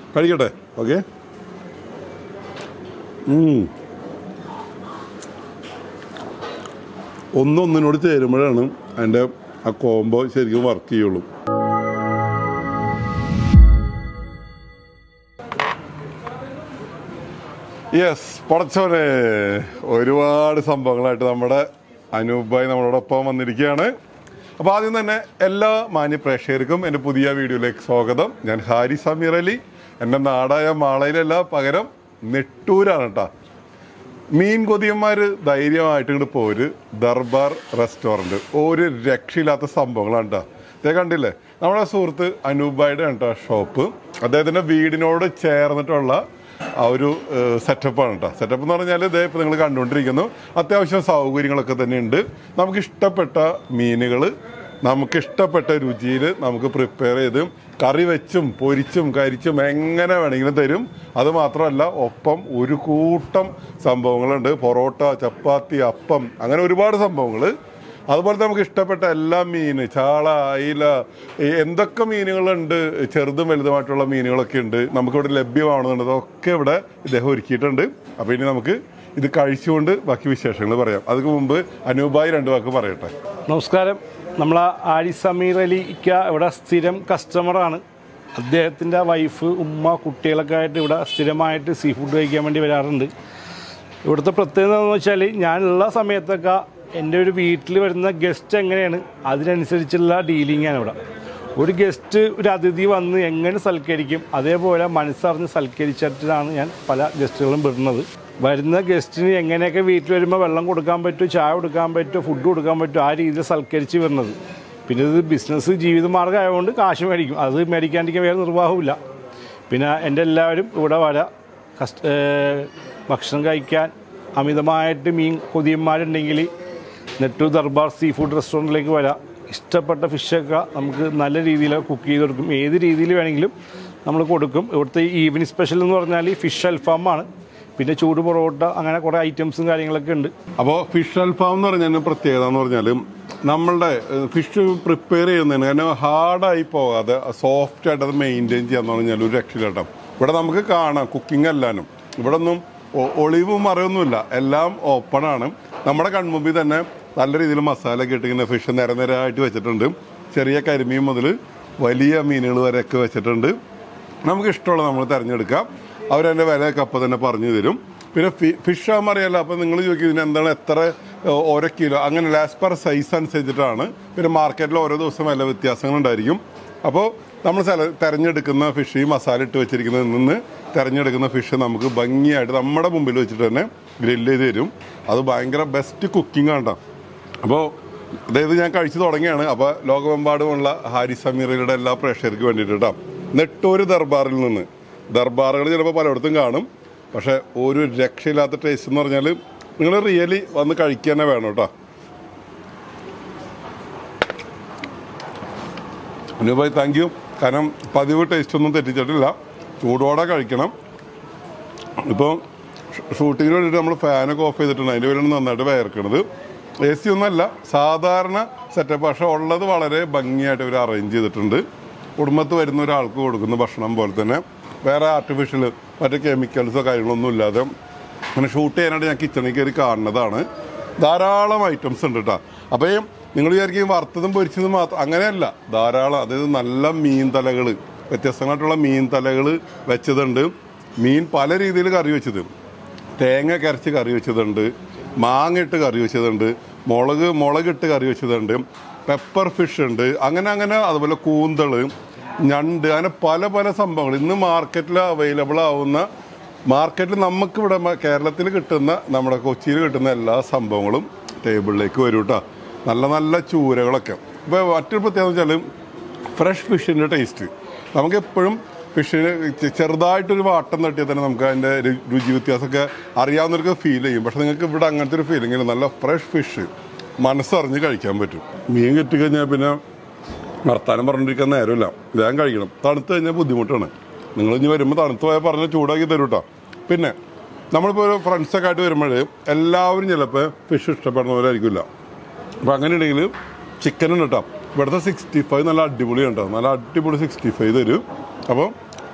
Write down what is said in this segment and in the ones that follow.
കഴിക്കട്ടെ ഓക്കെ ഒന്നൊന്നിനോട് ചേരുമ്പോഴാണ് അതിൻ്റെ ആ കോംബോ ശരിക്കും വർക്ക് ചെയ്യുള്ളൂ യെസ് പടച്ചോനെ ഒരുപാട് സംഭവങ്ങളായിട്ട് നമ്മുടെ അനൂപായി നമ്മളോടൊപ്പം വന്നിരിക്കുകയാണ് അപ്പോൾ ആദ്യം തന്നെ എല്ലാ മാന്യ പ്രേക്ഷകർക്കും എൻ്റെ പുതിയ വീഡിയോയിലേക്ക് സ്വാഗതം ഞാൻ ഹാരി സമീർ അലി എൻ്റെ നാടായ മാളയിലല്ല പകരം നെട്ടൂരാണ് കേട്ടോ മീൻ കൊതിയന്മാർ ധൈര്യമായിട്ട് ഇങ്ങോട്ട് പോര് ദർബാർ റെസ്റ്റോറൻറ്റ് ഒരു രക്ഷയില്ലാത്ത സംഭവങ്ങളാണ് കേട്ടോ ഇതേ കണ്ടില്ലേ നമ്മുടെ സുഹൃത്ത് അനൂപായുടെ ആണ് കേട്ടോ ഷോപ്പ് അദ്ദേഹത്തിൻ്റെ വീടിനോട് ചേർന്നിട്ടുള്ള ആ ഒരു സെറ്റപ്പാണ് കേട്ടോ സെറ്റപ്പ് എന്ന് പറഞ്ഞാൽ ഇതേ ഇപ്പോൾ നിങ്ങൾ കണ്ടുകൊണ്ടിരിക്കുന്നു അത്യാവശ്യം സൗകര്യങ്ങളൊക്കെ തന്നെ ഉണ്ട് നമുക്ക് ഇഷ്ടപ്പെട്ട മീനുകൾ നമുക്ക് ഇഷ്ടപ്പെട്ട രുചിയിൽ നമുക്ക് പ്രിപ്പയർ ചെയ്ത് കറി വെച്ചും പൊരിച്ചും കരിച്ചും എങ്ങനെ വേണമെങ്കിലും തരും അത് മാത്രമല്ല ഒപ്പം ഒരു കൂട്ടം സംഭവങ്ങളുണ്ട് പൊറോട്ട ചപ്പാത്തി അപ്പം അങ്ങനെ ഒരുപാട് സംഭവങ്ങൾ അതുപോലെ നമുക്ക് ഇഷ്ടപ്പെട്ട എല്ലാ മീൻ ചാള അയില ഈ എന്തൊക്കെ മീനുകളുണ്ട് ചെറുതും വലുതുമായിട്ടുള്ള മീനുകളൊക്കെ ഉണ്ട് നമുക്കിവിടെ ലഭ്യമാണെന്നുണ്ട് അതൊക്കെ ഇവിടെ ഇദ്ദേഹം ഒരുക്കിയിട്ടുണ്ട് അപ്പോൾ ഇനി നമുക്ക് ഇത് കഴിച്ചുകൊണ്ട് ബാക്കി വിശേഷങ്ങൾ പറയാം അതിന് മുമ്പ് അനൂപായി രണ്ട് വാക്ക് പറയട്ടെ നമസ്കാരം നമ്മൾ ആരി സമീർ അലിക്ക ഇവിടെ സ്ഥിരം കസ്റ്റമറാണ് അദ്ദേഹത്തിൻ്റെ വൈഫ് ഉമ്മ കുട്ടികളൊക്കെ ആയിട്ട് ഇവിടെ സ്ഥിരമായിട്ട് സീ ഫുഡ് കഴിക്കാൻ വേണ്ടി വരാറുണ്ട് ഇവിടുത്തെ പ്രത്യേകത എന്ന് വെച്ചാൽ ഞാനുള്ള സമയത്തൊക്കെ എൻ്റെ ഒരു വീട്ടിൽ വരുന്ന ഗസ്റ്റ് എങ്ങനെയാണ് അതിനനുസരിച്ചുള്ള ഡീലിംഗ് ആണ് ഇവിടെ ഒരു ഗസ്റ്റ് ഒരു അതിഥി വന്ന് എങ്ങനെ സൽക്കരിക്കും അതേപോലെ മനസ്സറിഞ്ഞ് സൽക്കരിച്ചിട്ടാണ് ഞാൻ പല ഗസ്റ്റുകളും വിടുന്നത് വരുന്ന ഗസ്റ്റിന് എങ്ങനെയൊക്കെ വീട്ടിൽ വരുമ്പോൾ വെള്ളം കൊടുക്കാൻ പറ്റും ചായ കൊടുക്കാൻ പറ്റും ഫുഡ് കൊടുക്കാൻ പറ്റും ആ രീതിയിൽ സൽക്കരിച്ച് വരുന്നത് പിന്നെ ഇത് ബിസിനസ് ജീവിതമാർഗ്ഗം ആയതുകൊണ്ട് കാശ് മേടിക്കും അത് മേടിക്കാണ്ടിരിക്കാൻ വേറെ നിർവാഹമില്ല പിന്നെ എൻ്റെ എല്ലാവരും ഇവിടെ വരാം കസ്റ്റ് ഏഹ് ഭക്ഷണം കഴിക്കാൻ അമിതമായിട്ട് മീൻ കൊതിയന്മാരുണ്ടെങ്കിൽ നെട്ടു ദർബാർ സീ ഫുഡ് റെസ്റ്റോറൻറ്റിലേക്ക് വരാം ഇഷ്ടപ്പെട്ട ഫിഷൊക്കെ നമുക്ക് നല്ല രീതിയിൽ കുക്ക് ചെയ്ത് കൊടുക്കും ഏത് രീതിയിൽ വേണമെങ്കിലും നമ്മൾ കൊടുക്കും ഇവിടുത്തെ ഈവനിങ് സ്പെഷ്യൽ എന്ന് പറഞ്ഞാൽ ഈ ഫിഷ് അൽഫാമാണ് പിന്നെ ചൂട് പൊറോട്ട അങ്ങനെ കുറേ ഐറ്റംസും കാര്യങ്ങളൊക്കെ ഉണ്ട് അപ്പോൾ ഫിഷ് അൽഫാം എന്ന് പറഞ്ഞതിന് പ്രത്യേകത എന്ന് പറഞ്ഞാൽ നമ്മളുടെ ഫിഷ് പ്രിപ്പയർ ചെയ്യുന്നതിന് കാരണം ഹാർഡായി പോകാതെ സോഫ്റ്റ് ആയിട്ട് അത് മെയിൻറ്റെയിൻ ചെയ്യാന്ന് പറഞ്ഞാൽ ഒരു രക്ഷയില്ലാട്ടം ഇവിടെ നമുക്ക് കാണാം കുക്കിംഗ് അല്ലാനും ഇവിടെ ഒന്നും ഒ- ഒളിവും മറയൊന്നുമില്ല എല്ലാം ഓപ്പണാണ് നമ്മുടെ കൺമുമ്പിൽ തന്നെ നല്ല രീതിയിൽ മസാല ഒക്കെ ഇട്ടിങ്ങനെ ഫിഷ് നിര നിരയായിട്ട് വെച്ചിട്ടുണ്ട് ചെറിയ കരിമീൻ മുതൽ വലിയ മീനുകൾ വരെയൊക്കെ വെച്ചിട്ടുണ്ട് നമുക്ക് ഇഷ്ടമുള്ള നമ്മൾ തിരഞ്ഞെടുക്കാം അവരതിൻ്റെ വിലയൊക്കെ അപ്പം തന്നെ പറഞ്ഞു തരും പിന്നെ ഫി ഫിഷ് ആകുമ്പോൾ അറിയാലോ അപ്പം നിങ്ങൾ ചോദിക്കും ഇതിന് എന്താണ് എത്ര ഏ, ഓരോ കിലോ അങ്ങനെ ലാസ് പെർ സൈസ് അനുസരിച്ചിട്ടാണ് പിന്നെ മാർക്കറ്റിൽ ഓരോ ദിവസം വില വ്യത്യാസങ്ങളുണ്ടായിരിക്കും അപ്പോൾ നമ്മൾ സ്ഥല തിരഞ്ഞെടുക്കുന്ന ഫിഷ് ഈ മസാല ഇട്ട് വെച്ചിരിക്കുന്നതിൽ നിന്ന് തിരഞ്ഞെടുക്കുന്ന ഫിഷ് നമുക്ക് ഭംഗിയായിട്ട് നമ്മുടെ മുമ്പിൽ വെച്ചിട്ട് തന്നെ ഗ്രില്ല് ചെയ്ത് തരും അത് ഭയങ്കര ബെസ്റ്റ് കുക്കിംഗ് ആണ് കേട്ടോ അപ്പോൾ അതായത് ഞാൻ കഴിച്ചു തുടങ്ങിയാണ് അപ്പോൾ ലോകമെമ്പാടുമുള്ള ഹാരി സമീറയുടെ എല്ലാ പ്രേക്ഷകർക്ക് വേണ്ടിയിട്ട് കേട്ടോ നെട്ടൂര് ദർബാറിൽ നിന്ന് ദർബാറുകൾ ചിലപ്പോൾ പലയിടത്തും കാണും പക്ഷേ ഒരു രക്ഷയില്ലാത്ത ടേസ്റ്റ് എന്ന് പറഞ്ഞാൽ നിങ്ങൾ റിയലി വന്ന് കഴിക്കുക തന്നെ വേണം കേട്ടോ അനുഭായ് താങ്ക് യു കാരണം പതിവ് ടേസ്റ്റ് ഒന്നും തെറ്റിച്ചിട്ടില്ല ചൂടോടെ കഴിക്കണം ഇപ്പോൾ ഷൂട്ടിങ്ങിന് വേണ്ടിയിട്ട് നമ്മൾ ഫാനൊക്കെ ഓഫ് ചെയ്തിട്ടുണ്ട് അതിൻ്റെ പേരാണ് നന്നായിട്ട് വയർക്കണത് എ സി ഒന്നല്ല സാധാരണ സെറ്റപ്പ് പക്ഷെ ഉള്ളത് വളരെ ഭംഗിയായിട്ട് ഇവർ അറേഞ്ച് ചെയ്തിട്ടുണ്ട് കുടുംബത്ത് വരുന്ന ഒരാൾക്ക് കൊടുക്കുന്ന ഭക്ഷണം പോലെ തന്നെ വേറെ ആർട്ടിഫിഷ്യൽ മറ്റു കെമിക്കൽസോ കാര്യങ്ങളൊന്നും ഇല്ലാതെ അങ്ങനെ ഷൂട്ട് ചെയ്യാനായിട്ട് ഞാൻ കിച്ചണിൽ കയറി കാണുന്നതാണ് ധാരാളം ഐറ്റംസ് ഉണ്ട് കേട്ടോ അപ്പോൾ ഈ നിങ്ങൾ വിചാരിക്കും വറുത്തതും പൊരിച്ചതും മാത്രം അങ്ങനെയല്ല ധാരാളം അതായത് നല്ല മീൻ തലകൾ വ്യത്യസ്തമായിട്ടുള്ള മീൻ തലകൾ വെച്ചതുണ്ട് മീൻ പല രീതിയിൽ കറി വെച്ചത് തേങ്ങ കരച്ച് കറി വെച്ചതുണ്ട് മാങ്ങ ഇട്ട് കറി വെച്ചതുണ്ട് മുളക് മുളകിട്ട് കറി വെച്ചതുണ്ട് പെപ്പർ ഫിഷ് ഉണ്ട് അങ്ങനെ അങ്ങനെ അതുപോലെ കൂന്തള് ഞണ്ട് അങ്ങനെ പല പല സംഭവങ്ങൾ ഇന്ന് മാർക്കറ്റിൽ അവൈലബിൾ ആവുന്ന മാർക്കറ്റിൽ നമുക്ക് ഇവിടെ മ- കേരളത്തിൽ കിട്ടുന്ന നമ്മുടെ കൊച്ചിയിൽ കിട്ടുന്ന എല്ലാ സംഭവങ്ങളും ടേബിളിലേക്ക് വരും കേട്ടോ നല്ല നല്ല ചൂരകളൊക്കെ ഇപ്പോൾ മറ്റൊരു പ്രത്യേകത വെച്ചാൽ ഫ്രഷ് ഫിഷിൻ്റെ ടേസ്റ്റ് നമുക്ക് എപ്പോഴും ഫിഷിന് ചെ- ചെറുതായിട്ടൊരു വാട്ടം തട്ടിയാൽ തന്നെ നമുക്ക് അതിൻ്റെ രു- രുചി വ്യത്യാസമൊക്കെ അറിയാവുന്നവർക്ക് ഫീൽ ചെയ്യും പക്ഷെ നിങ്ങൾക്ക് ഇവിടെ അങ്ങനത്തെ ഒരു ഫീലിംഗ് ഇല്ല നല്ല ഫ്രഷ് ഫിഷ് മനസ്സറിഞ്ഞ് കഴിക്കാൻ പറ്റും മീൻ കിട്ടിക്കഴിഞ്ഞാൽ പിന്നെ വർത്താനം പറഞ്ഞിരിക്കാൻ നേരമില്ല വേഗം കഴിക്കണം തണുത്ത് കഴിഞ്ഞാൽ ബുദ്ധിമുട്ടാണ് നിങ്ങൾ ഇനി വരുമ്പോൾ തണുത്ത് പോയാൽ പറഞ്ഞ് ചൂടാക്കി തരും കേട്ടോ പിന്നെ നമ്മളിപ്പോൾ ഒരു ഫ്രണ്ട്സൊക്കെ ആയിട്ട് വരുമ്പോൾ എല്ലാവരും ചിലപ്പോൾ ഫിഷ് ഇഷ്ടപ്പെടുന്നവരായിരിക്കില്ല അപ്പോൾ അങ്ങനെ ഉണ്ടെങ്കിൽ ചിക്കൻ ഉണ്ട് കേട്ടോ ഇവിടുത്തെ സിക്സ്റ്റി ഫൈവ് നല്ല അടിപൊളിയാണ് കേട്ടോ നല്ല അടിപൊളി സിക്സ്റ്റി ഫൈവ് തരും അപ്പോൾ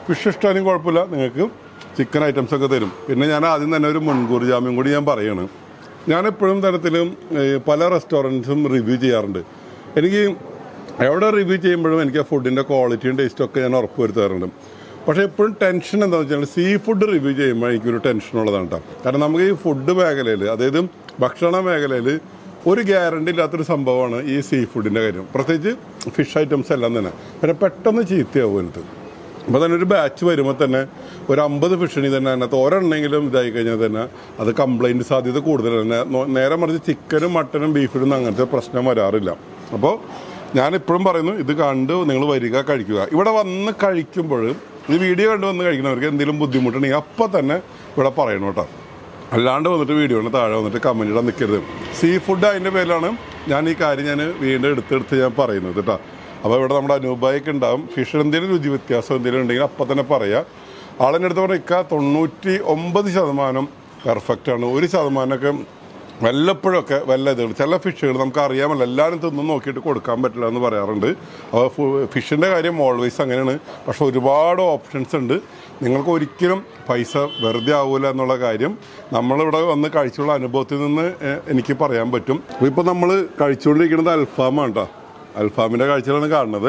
ഫിഷ് ഇഷ്ടമാണെങ്കിൽ കുഴപ്പമില്ല നിങ്ങൾക്ക് ചിക്കൻ ഐറ്റംസ് ഒക്കെ തരും പിന്നെ ഞാൻ ആദ്യം തന്നെ ഒരു മുൻകൂർ ജാമ്യം കൂടി ഞാൻ പറയാണ് ഞാൻ എപ്പോഴും തരത്തിലും ഏഹ്, പല റെസ്റ്റോറൻറ്റ്സും റിവ്യൂ ചെയ്യാറുണ്ട് എനിക്ക് എവിടെ റിവ്യൂ ചെയ്യുമ്പോഴും എനിക്ക് ആ ഫുഡിൻ്റെ ക്വാളിറ്റിയും ടേസ്റ്റും ഒക്കെ ഞാൻ ഉറപ്പ് വരുത്താറുണ്ട് പക്ഷേ എപ്പോഴും ടെൻഷൻ എന്താണെന്ന് വെച്ചാൽ സീ ഫുഡ് റിവ്യൂ ചെയ്യുമ്പോൾ എനിക്കൊരു ടെൻഷൻ ഉള്ളതാണ് കേട്ടോ കാരണം നമുക്ക് ഈ ഫുഡ് മേഖലയിൽ അതായത് ഭക്ഷണ മേഖലയിൽ ഒരു ഗ്യാരണ്ടി ഇല്ലാത്തൊരു സംഭവമാണ് ഈ സീ ഫുഡിൻ്റെ കാര്യം പ്രത്യേകിച്ച് ഫിഷ് ഐറ്റംസ് എല്ലാം തന്നെ പിന്നെ പെട്ടെന്ന് ചീത്തയാവും എനിക്ക് അപ്പോൾ തന്നെ ഒരു ബാച്ച് വരുമ്പോൾ തന്നെ ഒരു അമ്പത് ഫിഷിനി തന്നെ അതിനകത്ത് ഒരെണ്ണെങ്കിലും ഇതായി കഴിഞ്ഞാൽ തന്നെ അത് കംപ്ലൈൻറ്റ് സാധ്യത കൂടുതലാണ് നേ- നോ- നേരെ മറിച്ച് ചിക്കനും മട്ടനും ബീഫിനും അങ്ങനത്തെ പ്രശ്നം വരാറില്ല അപ്പോൾ ഞാൻ ഇപ്പോഴും പറയുന്നു ഇത് കണ്ട് നിങ്ങൾ വരിക കഴിക്കുക ഇവിടെ വന്ന് കഴിക്കുമ്പോൾ ഈ വീഡിയോ കണ്ട് വന്ന് കഴിക്കുന്നവർക്ക് എന്തെങ്കിലും ബുദ്ധിമുട്ടുണ്ടെങ്കിൽ അപ്പം തന്നെ ഇവിടെ പറയണം കേട്ടോ അല്ലാണ്ട് വന്നിട്ട് വീഡിയോന് താഴെ വന്നിട്ട് കമന്റ് ഇടാൻ നിൽക്കരുത് സീ ഫുഡ് അതിൻ്റെ പേരിലാണ് ഞാൻ ഈ കാര്യം ഞാൻ വീണ്ടും എടുത്തെടുത്ത് ഞാൻ പറയുന്നത് കേട്ടോ അപ്പോൾ ഇവിടെ നമ്മുടെ അനുഭവമൊക്കെ ഉണ്ടാവും ഫിഷിന് എന്തെങ്കിലും രുചി വ്യത്യാസം എന്തെങ്കിലും ഉണ്ടെങ്കിൽ അപ്പം തന്നെ പറയാം ആളിൻ്റെ അടുത്ത് പറഞ്ഞാൽ തൊണ്ണൂറ്റി ഒമ്പത് ശതമാനം പെർഫെക്റ്റ് ആണ് ഒരു ശതമാനമൊക്കെ വല്ലപ്പോഴൊക്കെ വല്ല ഇതുകൾ ചില ഫിഷുകൾ നമുക്ക് അറിയാമല്ലോ എല്ലാവരും തിന്ന് നോക്കിയിട്ട് കൊടുക്കാൻ പറ്റില്ല എന്ന് പറയാറുണ്ട് അപ്പോൾ ഫിഷിൻ്റെ കാര്യം ഓൾവേസ് അങ്ങനെയാണ് പക്ഷെ ഒരുപാട് ഓപ്ഷൻസ് ഉണ്ട് നിങ്ങൾക്ക് ഒരിക്കലും പൈസ വെറുതെ ആവില്ല എന്നുള്ള കാര്യം നമ്മളിവിടെ വന്ന് കഴിച്ചുള്ള അനുഭവത്തിൽ നിന്ന് ഏഹ്, എനിക്ക് പറയാൻ പറ്റും അപ്പോൾ ഇപ്പോൾ നമ്മൾ കഴിച്ചുകൊണ്ടിരിക്കുന്നത് അൽഫാമാണ് കേട്ടോ അൽഫാമിൻ്റെ കാഴ്ചകളാണ് കാണുന്നത്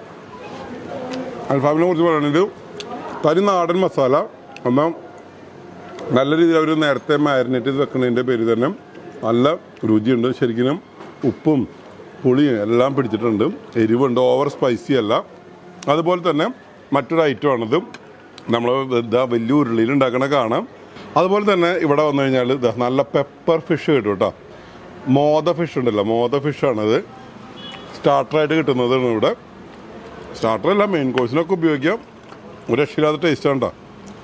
അൽഫാമിനെ കുറിച്ച് പറയുന്നത് തനി നാടൻ മസാല എന്നാൽ നല്ല രീതിയിൽ അവർ നേരത്തെ മാരിനേറ്റ് ചെയ്ത് വെക്കുന്നതിൻ്റെ പേര് തന്നെ നല്ല രുചിയുണ്ട് ശരിക്കും ഉപ്പും പുളിയും എല്ലാം പിടിച്ചിട്ടുണ്ട് എരിവുണ്ട് ഓവർ സ്പൈസി അല്ല അതുപോലെ തന്നെ മറ്റൊരു ഐറ്റമാണിത് നമ്മൾ ഇതാ വലിയ ഉരുളിയിൽ ഉണ്ടാക്കണ കാണാം അതുപോലെ തന്നെ ഇവിടെ വന്നു കഴിഞ്ഞാൽ ഇതാ നല്ല പെപ്പർ ഫിഷ് കിട്ടും കേട്ടോ മോദ ഫിഷ് ഉണ്ടല്ലോ മോദ ഫിഷാണിത് സ്റ്റാർട്ടറായിട്ട് കിട്ടുന്നതാണ് ഇവിടെ സ്റ്റാർട്ടറല്ല മെയിൻ കോഴ്സിനൊക്കെ ഉപയോഗിക്കാം ഒരു രക്ഷയില്ലാത്ത ടേസ്റ്റാണ് കേട്ടോ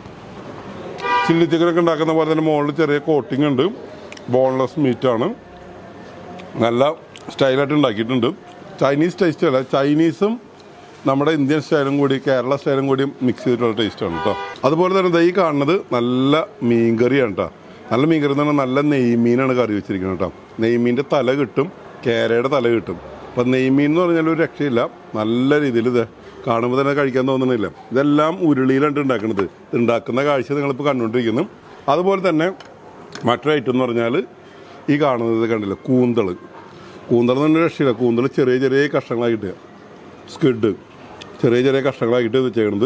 ചില്ലി ചിക്കനൊക്കെ ഉണ്ടാക്കുന്ന പോലെ തന്നെ മുകളിൽ ചെറിയ കോട്ടിംഗ് ഉണ്ട് ബോൺലെസ് മീറ്റാണ് നല്ല സ്റ്റൈലായിട്ട് ഉണ്ടാക്കിയിട്ടുണ്ട് ചൈനീസ് ടേസ്റ്റ് അല്ല ചൈനീസും നമ്മുടെ ഇന്ത്യൻ സ്റ്റൈലും കൂടി കേരള സ്റ്റൈലും കൂടി മിക്സ് ചെയ്തിട്ടുള്ള ടേസ്റ്റാണ് കേട്ടോ അതുപോലെ തന്നെ ദൈ കാണുന്നത് നല്ല മീൻകറിയാണ് കേട്ടോ നല്ല മീൻകറി എന്ന് പറഞ്ഞാൽ നല്ല നെയ്മീനാണ് കറി വെച്ചിരിക്കുന്നത് കേട്ടോ നെയ്മീൻ്റെ തല കിട്ടും കേരയുടെ തല കിട്ടും അപ്പം നെയ്മീൻ എന്ന് പറഞ്ഞാൽ ഒരു രക്ഷയില്ല നല്ല രീതിയിൽ ഇത് കാണുമ്പോൾ തന്നെ കഴിക്കാൻ തോന്നുന്നില്ല ഇതെല്ലാം ഉരുളിയിലാണ് ഉണ്ടാക്കുന്നത് ഇത് ഉണ്ടാക്കുന്ന കാഴ്ച നിങ്ങളിപ്പോൾ കണ്ടുകൊണ്ടിരിക്കുന്നു അതുപോലെ തന്നെ മറ്റൊരു ഐറ്റം എന്ന് പറഞ്ഞാൽ ഈ കാണുന്നത് കണ്ടില്ല കൂന്തൾ കൂന്തൾ എന്ന് പറഞ്ഞ രക്ഷയില്ല കൂന്തൾ ചെറിയ ചെറിയ കഷ്ണങ്ങളായിട്ട് സ്കിഡ് ചെറിയ ചെറിയ കഷ്ണങ്ങളായിട്ട് ഇത് ചെയ്യണത്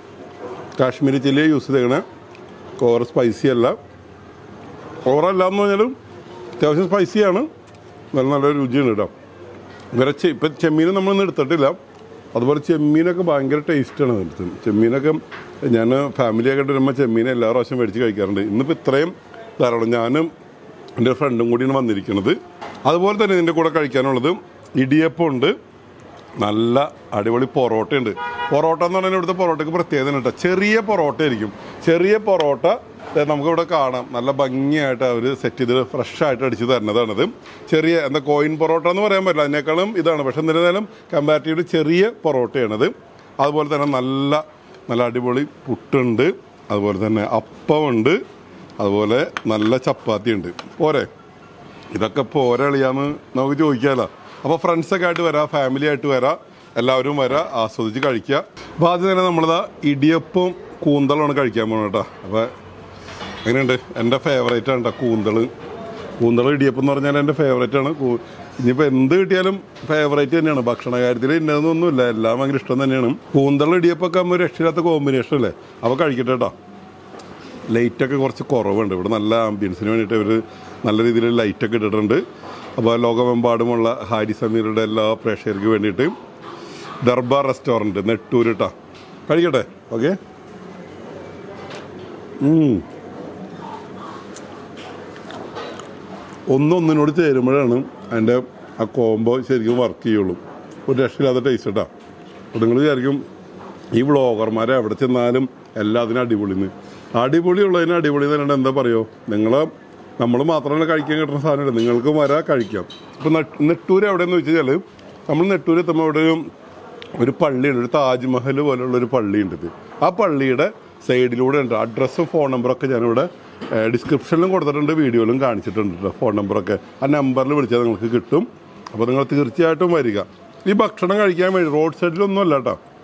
കാശ്മീരി ചില്ലി യൂസ് ചെയ്യണേ ഓവർ സ്പൈസി അല്ല ഓവറല്ല എന്ന് പറഞ്ഞാലും അത്യാവശ്യം സ്പൈസിയാണ് നല്ല നല്ല രുചിയാണ് കേട്ടോ ഇവരെ ചെ- ഇപ്പം ചെമ്മീൻ നമ്മളൊന്നും എടുത്തിട്ടില്ല അതുപോലെ ചെമ്മീനൊക്കെ ഭയങ്കര ടേസ്റ്റാണ് എടുത്ത് ചെമ്മീനൊക്കെ ഞാൻ ഫാമിലിയൊക്കെ ആയിട്ട് വരുമ്പോൾ ചെമ്മീൻ എല്ലാ പ്രാവശ്യം മേടിച്ച് കഴിക്കാറുണ്ട് ഇന്നിപ്പോൾ ഇത്രയും ധാരാളം ഞാനും എൻ്റെ ഫ്രണ്ടും കൂടിയാണ് വന്നിരിക്കുന്നത് അതുപോലെ തന്നെ ഇതിൻ്റെ കൂടെ കഴിക്കാനുള്ളത് ഇടിയപ്പം ഉണ്ട് നല്ല അടിപൊളി പൊറോട്ട ഉണ്ട് പൊറോട്ട എന്ന് പറഞ്ഞാൽ ഇവിടുത്തെ പൊറോട്ടയ്ക്ക് പ്രത്യേകത ഉണ്ട് കേട്ടോ ചെറിയ പൊറോട്ട ആയിരിക്കും ചെറിയ പൊറോട്ട ദേ നമുക്കിവിടെ കാണാം നല്ല ഭംഗിയായിട്ട് അവർ സെറ്റ് ചെയ്ത് ഫ്രഷ് ആയിട്ട് അടിച്ച് തരുന്നതാണിത് ചെറിയ എന്താ കോയിൻ പൊറോട്ട എന്ന് പറയാൻ പറ്റില്ല അതിനേക്കാളും ഇതാണ് പക്ഷെ എന്നിരുന്നാലും കമ്പാരിറ്റീവ്ലി ചെറിയ പൊറോട്ടയാണിത് അതുപോലെ തന്നെ നല്ല നല്ല അടിപൊളി പുട്ടുണ്ട് അതുപോലെ തന്നെ അപ്പമുണ്ട് അതുപോലെ നല്ല ചപ്പാത്തി ഉണ്ട് പോരെ ഇതൊക്കെ പോരളിയാന്ന് നമുക്ക് ചോദിക്കാമല്ലോ അപ്പോൾ ഫ്രണ്ട്സൊക്കെ ആയിട്ട് വരാം ഫാമിലി ആയിട്ട് വരാം എല്ലാവരും വരാം ആസ്വദിച്ച് കഴിക്കുക അപ്പോൾ ആദ്യം തന്നെ നമ്മളിതാ ഇടിയപ്പം കൂന്തളാണ് കഴിക്കാൻ പോകുന്നത് കേട്ടോ അപ്പോൾ എങ്ങനെയുണ്ട് എൻ്റെ ഫേവറേറ്റ് ആണ് കേട്ടോ കൂന്തൾ കൂന്തൾ ഇടിയപ്പം എന്ന് പറഞ്ഞാൽ എൻ്റെ ഫേവറേറ്റ് ആണ് കൂ- ഇനിയിപ്പോൾ എന്ത് കിട്ടിയാലും ഫേവറേറ്റ് തന്നെയാണ് ഭക്ഷണ കാര്യത്തിൽ ഇന്നതൊന്നുമില്ല എല്ലാം ഭയങ്കര ഇഷ്ടം തന്നെയാണ് കൂന്തൾ ഇടിയപ്പൊക്കെ ആകുമ്പോൾ ഒരു രക്ഷയില്ലാത്ത കോമ്പിനേഷൻ അല്ലേ അപ്പോൾ കഴിക്കട്ടെ കേട്ടോ ലൈറ്റൊക്കെ കുറച്ച് കുറവുണ്ട് ഇവിടെ നല്ല ആംബിയൻസിന് വേണ്ടിയിട്ട് ഇവർ നല്ല രീതിയിൽ ലൈറ്റൊക്കെ ഇട്ടിട്ടുണ്ട് അപ്പോൾ ലോകമെമ്പാടുമുള്ള ഹാരി സമീറുടെ എല്ലാ പ്രേക്ഷകർക്ക് വേണ്ടിയിട്ട് ദർബാർ റെസ്റ്റോറൻറ്റ് നെട്ടൂർ കേട്ടോ കഴിക്കട്ടെ ഓക്കെ ഒന്നൊന്നിനോട് ചേരുമ്പോഴാണ് അതിൻ്റെ ആ കോംബോ ശരിക്കും വർക്ക് ചെയ്യുള്ളൂ ഒരു രക്ഷയില്ലാത്ത ടേസ്റ്റ് കേട്ടോ അപ്പോൾ നിങ്ങൾ വിചാരിക്കും ഈ വ്ളോഗർമാരെ എവിടെ ചെന്നാലും എല്ലാത്തിനും അടിപൊളിന്ന് അടിപൊളി ഉള്ളതിന് അടിപൊളി തന്നെ എന്താ പറയുക നിങ്ങൾ നമ്മൾ മാത്രമല്ല കഴിക്കാൻ കിട്ടുന്ന സാധനമല്ല നിങ്ങൾക്കും വരാ കഴിക്കാം ഇപ്പോൾ നെട്ടൂർ എവിടെയെന്ന് വെച്ച് കഴിഞ്ഞാൽ നമ്മൾ നെട്ടൂർ എത്തുമ്പോൾ അവിടെ ഒരു ഒരു പള്ളിയുണ്ട് ഒരു താജ്മഹൽ പോലുള്ള ഒരു പള്ളിയുണ്ട് ഇത് ആ പള്ളിയുടെ സൈഡിലൂടെ ഉണ്ട് അഡ്രസ്സും ഫോൺ നമ്പറൊക്കെ ഞാനിവിടെ ഡിസ്ക്രിപ്ഷനിലും കൊടുത്തിട്ടുണ്ട് വീഡിയോയിലും കാണിച്ചിട്ടുണ്ട് കേട്ടോ ഫോൺ നമ്പറൊക്കെ ആ നമ്പറിൽ വിളിച്ചാൽ നിങ്ങൾക്ക് കിട്ടും അപ്പോൾ നിങ്ങൾ തീർച്ചയായിട്ടും വരിക ഈ ഭക്ഷണം കഴിക്കാൻ വേണ്ടി റോഡ് സൈഡിലൊന്നും അല്ല കേട്ടോ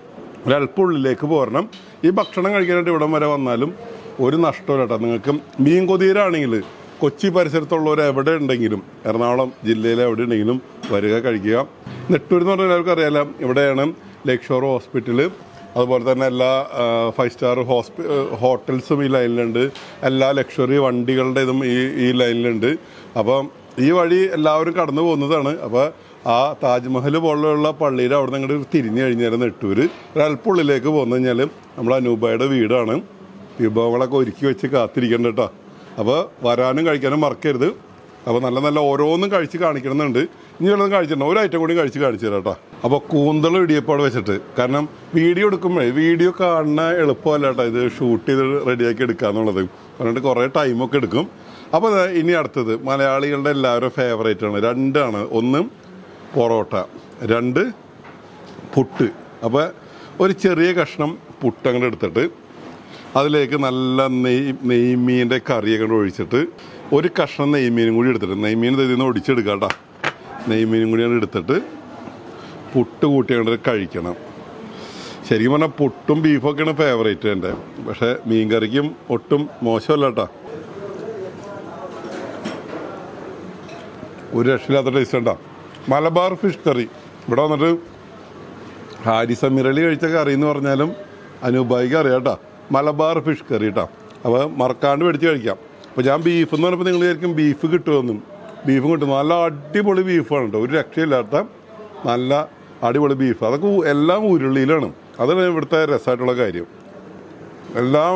ഒരല്പം ഉള്ളിലേക്ക് പോരണം ഈ ഭക്ഷണം കഴിക്കാനായിട്ട് ഇവിടം വരെ വന്നാലും ഒരു നഷ്ടമില്ല കേട്ടോ നിങ്ങൾക്ക് മീൻ കൊതിയരാണെങ്കിൽ കൊച്ചി പരിസരത്തുള്ളവർ എവിടെ ഉണ്ടെങ്കിലും എറണാകുളം ജില്ലയിൽ എവിടെ ഉണ്ടെങ്കിലും വരിക കഴിക്കുക നെട്ടൂർ എന്ന് പറഞ്ഞാൽ എല്ലാവർക്കും അറിയാലോ ഇവിടെയാണ് ലേക്ക് ഷോർ ഹോസ്പിറ്റല് അതുപോലെ തന്നെ എല്ലാ ഫൈവ് സ്റ്റാർ ഹോസ്പി ഹോട്ടൽസും ഈ ലൈനിലുണ്ട് എല്ലാ ലക്ഷറി വണ്ടികളുടെ ഇതും ഈ ഈ ലൈനിലുണ്ട് അപ്പം ഈ വഴി എല്ലാവരും കടന്നു പോകുന്നതാണ് അപ്പോൾ ആ താജ്മഹൽ പോലുള്ള പള്ളിയുടെ അവിടെ നിന്ന് അങ്ങോട്ട് തിരിഞ്ഞു കഴിഞ്ഞാൽ നെട്ടൂര് ഒരല്പം ഉള്ളിലേക്ക് പോന്നു കഴിഞ്ഞാൽ നമ്മുടെ അനൂപയുടെ വീടാണ് വിഭവങ്ങളൊക്കെ ഒരുക്കി വെച്ച് കാത്തിരിക്കണ്ട കേട്ടോ അപ്പോൾ വരാനും കഴിക്കാനും മറക്കരുത് അപ്പോൾ നല്ല നല്ല ഓരോന്നും കഴിച്ച് കാണിക്കണമെന്നുണ്ട് ഇനി വല്ലതും കഴിച്ചിട്ടുണ്ട് ഒരു ഐറ്റം കൂടി കഴിച്ച് കാണിച്ചു തരാം കേട്ടോ അപ്പോൾ കൂന്തൾ ഇടിയപ്പോൾ വെച്ചിട്ട് കാരണം വീഡിയോ എടുക്കുമ്പോഴേ വീഡിയോ കാണുന്ന എളുപ്പമല്ല കേട്ടോ ഇത് ഷൂട്ട് ചെയ്ത് റെഡിയാക്കി എടുക്കുക എന്നുള്ളത് പറഞ്ഞിട്ട് കുറേ ടൈമൊക്കെ എടുക്കും അപ്പോൾ ദേ ഇനി അടുത്തത് മലയാളികളുടെ എല്ലാവരും ഫേവറേറ്റ് ആണ് രണ്ടാണ് ഒന്ന് പൊറോട്ട രണ്ട് പുട്ട് അപ്പോൾ ഒരു ചെറിയ കഷ്ണം പുട്ട് അങ്ങോട്ട് എടുത്തിട്ട് അതിലേക്ക് നല്ല നെയ് നെയ്മീൻ്റെ കറിയൊക്കെ കൂടെ ഒഴിച്ചിട്ട് ഒരു കഷ്ണം നെയ്മീനും കൂടി എടുത്തിട്ട് നെയ്മീൻ ഇതിൽ നിന്ന് ഒടിച്ചെടുക്കാം കേട്ടോ നെയ്മീനും കൂടി അങ്ങട് എടുത്തിട്ട് പുട്ട് കൂട്ടി അങ്ങോട്ട് കഴിക്കണം ശരിക്കും പറഞ്ഞാൽ പുട്ടും ബീഫൊക്കെയാണ് ഫേവറേറ്റ് എൻ്റെ പക്ഷേ മീൻ കറിക്കും ഒട്ടും മോശമല്ല കേട്ടോ ഒരു രക്ഷയില്ലാത്ത ടേസ്റ്റ് ഉണ്ടാ മലബാർ ഫിഷ് കറി ഇവിടെ വന്നിട്ട് ഹാരിസ് അമീർ അലി കഴിച്ച കറി എന്ന് പറഞ്ഞാലും അനൂപായിക്ക് അറിയാം കേട്ടോ മലബാർ ഫിഷ് കറി കേട്ടോ അപ്പോൾ മറക്കാണ്ട് മേടിച്ച് കഴിക്കാം അപ്പോൾ ഞാൻ ബീഫ് എന്ന് പറഞ്ഞപ്പോൾ നിങ്ങൾ വിചാരിക്കും ബീഫ് കിട്ടുമെന്നും ബീഫും കിട്ടും നല്ല അടിപൊളി ബീഫാണ് കേട്ടോ ഒരു രക്ഷയില്ലാത്ത നല്ല അടിപൊളി ബീഫ് അതൊക്കെ ഉ- എല്ലാം ഉരുളിയിലാണ് അതാണ് ഇവിടുത്തെ രസമായിട്ടുള്ള കാര്യം എല്ലാം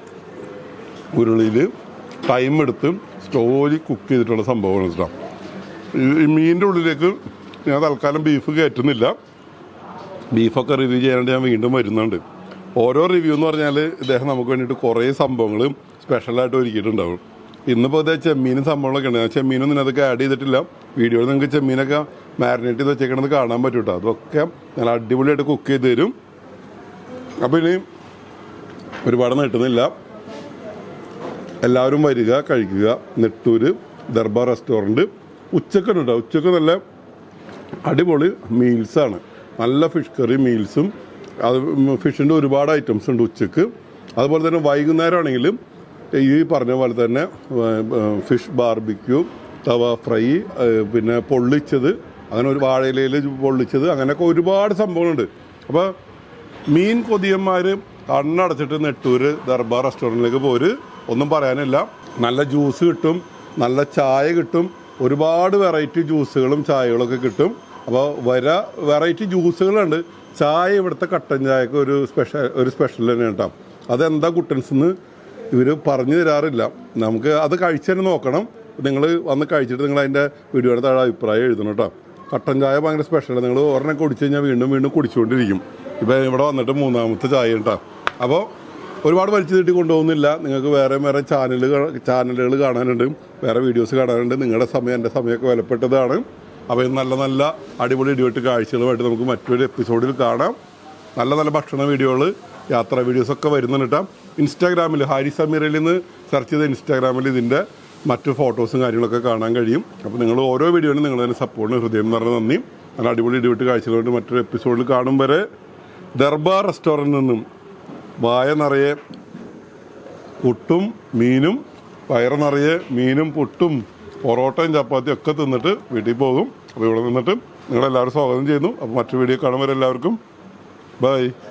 ഉരുളിയിൽ ടൈം എടുത്ത് സ്റ്റോലി കുക്ക് ചെയ്തിട്ടുള്ള സംഭവമാണ് കേട്ടോ ഈ- ഈ മീനിൻ്റെ ഉള്ളിലേക്ക് ഞാൻ തൽക്കാലം ബീഫ് കയറ്റുന്നില്ല ബീഫൊക്കെ റിവ്യൂ ചെയ്യാനായിട്ട് ഞാൻ വീണ്ടും വരുന്നുണ്ട് ഓരോ റിവ്യൂ എന്ന് പറഞ്ഞാൽ ഇദ്ദേഹം നമുക്ക് വേണ്ടിയിട്ട് കുറേ സംഭവങ്ങൾ സ്പെഷ്യലായിട്ട് ഒരുക്കിയിട്ടുണ്ടാവും ഇന്നിപ്പോൾ ഇതേ ചെമ്മീനും സംഭവങ്ങളൊക്കെ ഉണ്ട് ഞാൻ ചെമ്മീനൊന്നും ഇതിനകത്തൊക്കെ ആഡ് ചെയ്തിട്ടില്ല വീഡിയോയിൽ നിങ്ങൾക്ക് ചെമ്മീനൊക്കെ മാരിനേറ്റ് ചെയ്ത് വെച്ചേക്കണത് കാണാൻ പറ്റും കേട്ടോ അതൊക്കെ നല്ല അടിപൊളിയായിട്ട് കുക്ക് ചെയ്ത് തരും അപ്പോൾ ഇനി ഒരുപാട് നീട്ടുന്നില്ല എല്ലാവരും വരിക കഴിക്കുക നെട്ടൂര് ദർബാർ റെസ്റ്റോറൻറ്റ് ഉച്ചക്ക് ഉണ്ട് ഉച്ചക്ക് നല്ല അടിപൊളി മീൽസാണ് നല്ല ഫിഷ് കറി മീൽസും അത് ഫിഷിൻ്റെ ഒരുപാട് ഐറ്റംസ് ഉണ്ട് ഉച്ചക്ക് അതുപോലെ തന്നെ വൈകുന്നേരം ആണെങ്കിലും ഈ പറഞ്ഞ പോലെ തന്നെ ഫിഷ് ബാർബിക്യൂ തവ ഫ്രൈ ഏഹ് പിന്നെ പൊള്ളിച്ചത് അങ്ങനെ ഒരു വാഴയിലയിൽ പൊള്ളിച്ചത് അങ്ങനെയൊക്കെ ഒരുപാട് സംഭവങ്ങളുണ്ട് അപ്പോൾ മീൻ കൊതിയന്മാർ കണ്ണടച്ചിട്ട് നെട്ടൂര് ദർബാർ റെസ്റ്റോറൻറ്റിലേക്ക് പോര് ഒന്നും പറയാനില്ല നല്ല ജ്യൂസ് കിട്ടും നല്ല ചായ കിട്ടും ഒരുപാട് വെറൈറ്റി ജ്യൂസുകളും ചായകളൊക്കെ കിട്ടും അപ്പോൾ വര വെറൈറ്റി ജ്യൂസുകളുണ്ട് ചായ ഇവിടുത്തെ കട്ടൻ ചായക്ക് ഒരു സ്പെഷ്യൽ ഒരു സ്പെഷ്യൽ തന്നെ കേട്ടോ അതെന്താ കുട്ടൻസ് എന്ന് ഇവർ പറഞ്ഞു തരാറില്ല നമുക്ക് അത് കഴിച്ചു തന്നെ നോക്കണം നിങ്ങൾ വന്ന് കഴിച്ചിട്ട് നിങ്ങൾ അതിൻ്റെ വീഡിയോയുടെ താഴെ അഭിപ്രായം എഴുതണം കേട്ടോ കട്ടൻ ചായ ഭയങ്കര സ്പെഷ്യലാണ് നിങ്ങൾ ഒരെണ്ണം കുടിച്ചു കഴിഞ്ഞാൽ വീണ്ടും വീണ്ടും കുടിച്ചുകൊണ്ടിരിക്കും ഇപ്പം ഇവിടെ വന്നിട്ട് മൂന്നാമത്തെ ചായ കേട്ടോ അപ്പോൾ ഒരുപാട് വലിച്ചു നീട്ടി കൊണ്ടുപോകുന്നില്ല നിങ്ങൾക്ക് വേറെ വേറെ ചാനലുകൾ ചാനലുകൾ കാണാനുണ്ട് വേറെ വീഡിയോസ് കാണാനുണ്ട് നിങ്ങളുടെ സമയം എൻ്റെ സമയമൊക്കെ വിലപ്പെട്ടതാണ് അപ്പോൾ ഇത് നല്ല നല്ല അടിപൊളി ഇടിവെട്ട് കാഴ്ചകളുമായിട്ട് നമുക്ക് മറ്റൊരു എപ്പിസോഡിൽ കാണാം നല്ല നല്ല ഭക്ഷണ വീഡിയോകൾ യാത്രാ വീഡിയോസൊക്കെ വരുന്നുണ്ട് കേട്ടോ ഇൻസ്റ്റാഗ്രാമിൽ ഹാരി സമീറയിൽ നിന്ന് സെർച്ച് ചെയ്ത ഇൻസ്റ്റാഗ്രാമിൽ ഇതിൻ്റെ മറ്റു ഫോട്ടോസും കാര്യങ്ങളൊക്കെ കാണാൻ കഴിയും അപ്പോൾ നിങ്ങൾ ഓരോ വീഡിയോയിലും നിങ്ങൾ തന്നെ സപ്പോർട്ടിന് ഹൃദയം എന്ന് പറഞ്ഞ നന്ദി നല്ല അടിപൊളി ഇടിവിട്ട് കാഴ്ചകളുമായിട്ട് മറ്റൊരു എപ്പിസോഡിൽ കാണും വരെ ദർബാർ റെസ്റ്റോറൻറ്റിൽ നിന്നും വായ നിറയെ പുട്ടും മീനും വയറ് നിറയെ മീനും പുട്ടും പൊറോട്ടയും ചപ്പാത്തിയും ഒക്കെ തിന്നിട്ട് വീട്ടിൽ പോകും അപ്പോൾ ഇവിടെ നിന്നിട്ട് നിങ്ങളെല്ലാവരും സ്വാഗതം ചെയ്യുന്നു അപ്പോൾ മറ്റു വീഡിയോ കാണുമ്പോൾ എല്ലാവർക്കും ബൈ